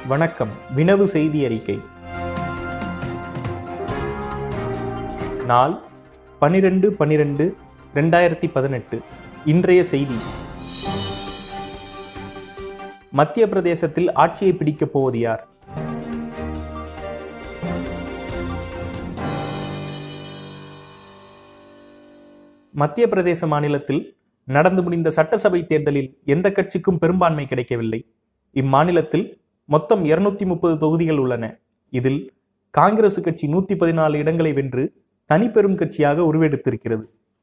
வணக்கம் வினவு செய்தி அறிக்கை நாள் பனிரெண்டு பனிரெண்டு ரெண்டாயிரத்தி பதினெட்டு இன்றைய செய்தி மத்திய பிரதேசத்தில் ஆட்சியை பிடிக்கப் போவது யார் மத்திய பிரதேச மாநிலத்தில் நடந்து முடிந்த சட்டசபை தேர்தலில் எந்த கட்சிக்கும் பெரும்பான்மை கிடைக்கவில்லை இம்மாநிலத்தில் மொத்தம் இருநூத்தி முப்பது தொகுதிகள் உள்ளன இதில் காங்கிரஸ் கட்சி நூத்தி பதினாலு இடங்களை வென்று தனிப்பெரும் கட்சியாக உருவெடுத்திருக்கிறது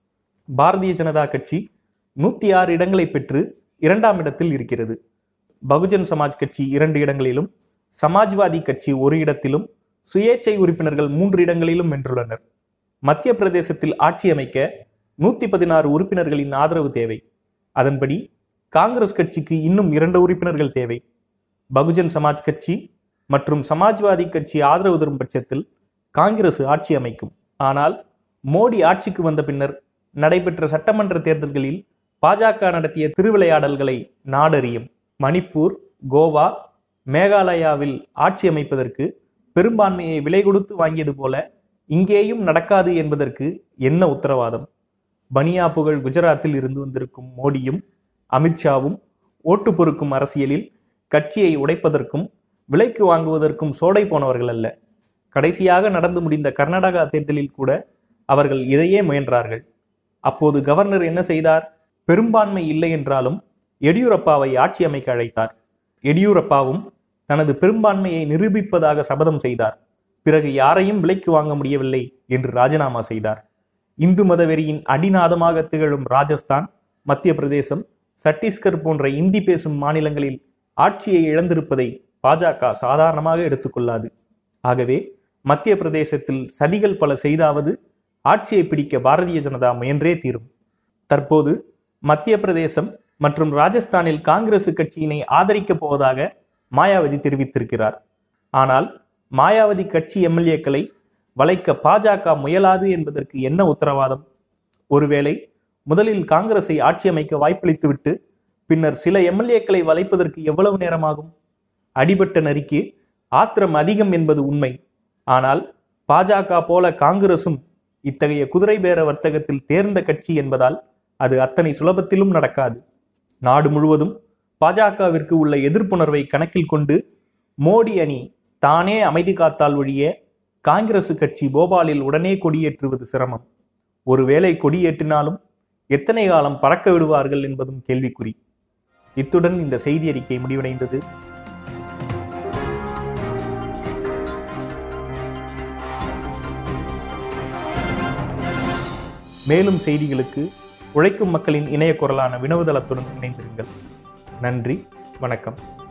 பாரதிய ஜனதா கட்சி நூத்தி ஆறு இடங்களை பெற்று இரண்டாம் இடத்தில் இருக்கிறது பகுஜன் சமாஜ் கட்சி இரண்டு இடங்களிலும் சமாஜ்வாதி கட்சி ஒரு இடத்திலும் சுயேச்சை உறுப்பினர்கள் மூன்று இடங்களிலும் வென்றுள்ளனர் மத்திய பிரதேசத்தில் ஆட்சி அமைக்க நூத்தி பதினாறு உறுப்பினர்களின் ஆதரவு தேவை அதன்படி காங்கிரஸ் கட்சிக்கு இன்னும் இரண்டு உறுப்பினர்கள் தேவை பகுஜன் சமாஜ் கட்சி மற்றும் சமாஜ்வாதி கட்சி ஆதரவு தரும் பட்சத்தில் காங்கிரஸ் ஆட்சி அமைக்கும் ஆனால் மோடி ஆட்சிக்கு வந்த பின்னர் நடைபெற்ற சட்டமன்ற தேர்தல்களில் பாஜக நடத்திய திருவிளையாடல்களை நாடறியும் மணிப்பூர் கோவா மேகாலயாவில் ஆட்சி அமைப்பதற்கு பெரும்பான்மையை விலை கொடுத்து வாங்கியது போல இங்கேயும் நடக்காது என்பதற்கு என்ன உத்தரவாதம் பனியா புகழ் குஜராத்தில் இருந்து வந்திருக்கும் மோடியும் அமித்ஷாவும் ஓட்டு பொறுக்கும் அரசியலில் கட்சியை உடைப்பதற்கும் விலைக்கு வாங்குவதற்கும் சோடை போனவர்கள் அல்ல கடைசியாக நடந்து முடிந்த கர்நாடகா தேர்தலில் கூட அவர்கள் இதையே முயன்றார்கள் அப்போது கவர்னர் என்ன செய்தார் பெரும்பான்மை இல்லை என்றாலும் எடியூரப்பாவை ஆட்சி அமைக்க அழைத்தார் எடியூரப்பாவும் தனது பெரும்பான்மையை நிரூபிப்பதாக சபதம் செய்தார் பிறகு யாரையும் விலைக்கு வாங்க முடியவில்லை என்று ராஜினாமா செய்தார் இந்து மதவெறியின் அடிநாதமாக திகழும் ராஜஸ்தான் மத்திய பிரதேசம் சத்தீஸ்கர் போன்ற இந்தி பேசும் மாநிலங்களில் ஆட்சியை இழந்திருப்பதை பாஜக சாதாரணமாக எடுத்துக்கொள்ளாது ஆகவே மத்திய பிரதேசத்தில் சதிகள் பல செய்தாவது ஆட்சியை பிடிக்க பாரதிய ஜனதா முயன்றே தீரும் தற்போது மத்திய பிரதேசம் மற்றும் ராஜஸ்தானில் காங்கிரஸ் கட்சியினை ஆதரிக்கப் போவதாக மாயாவதி தெரிவித்திருக்கிறார் ஆனால் மாயாவதி கட்சி எம்எல்ஏக்களை வளைக்க பாஜக முயலாது என்பதற்கு என்ன உத்தரவாதம் ஒருவேளை முதலில் காங்கிரஸை ஆட்சி அமைக்க வாய்ப்பளித்துவிட்டு பின்னர் சில எம்எல்ஏக்களை வளைப்பதற்கு எவ்வளவு நேரமாகும் அடிபட்ட நரிக்கு ஆத்திரம் அதிகம் என்பது உண்மை ஆனால் பாஜக போல காங்கிரசும் இத்தகைய குதிரை பேர வர்த்தகத்தில் தேர்ந்த கட்சி என்பதால் அது அத்தனை சுலபத்திலும் நடக்காது நாடு முழுவதும் பாஜகவிற்கு உள்ள எதிர்ப்புணர்வை கணக்கில் கொண்டு மோடி அணி தானே அமைதி காத்தால் ஒழிய காங்கிரஸ் கட்சி போபாலில் உடனே கொடியேற்றுவது சிரமம் ஒருவேளை கொடியேற்றினாலும் எத்தனை காலம் பறக்க விடுவார்கள் என்பதும் கேள்விக்குறி இத்துடன் இந்த செய்தி அறிக்கை முடிவடைந்தது மேலும் செய்திகளுக்கு உழைக்கும் மக்களின் இணைய குரலான வினவுதளத்துடன் இணைந்திருங்கள் நன்றி வணக்கம்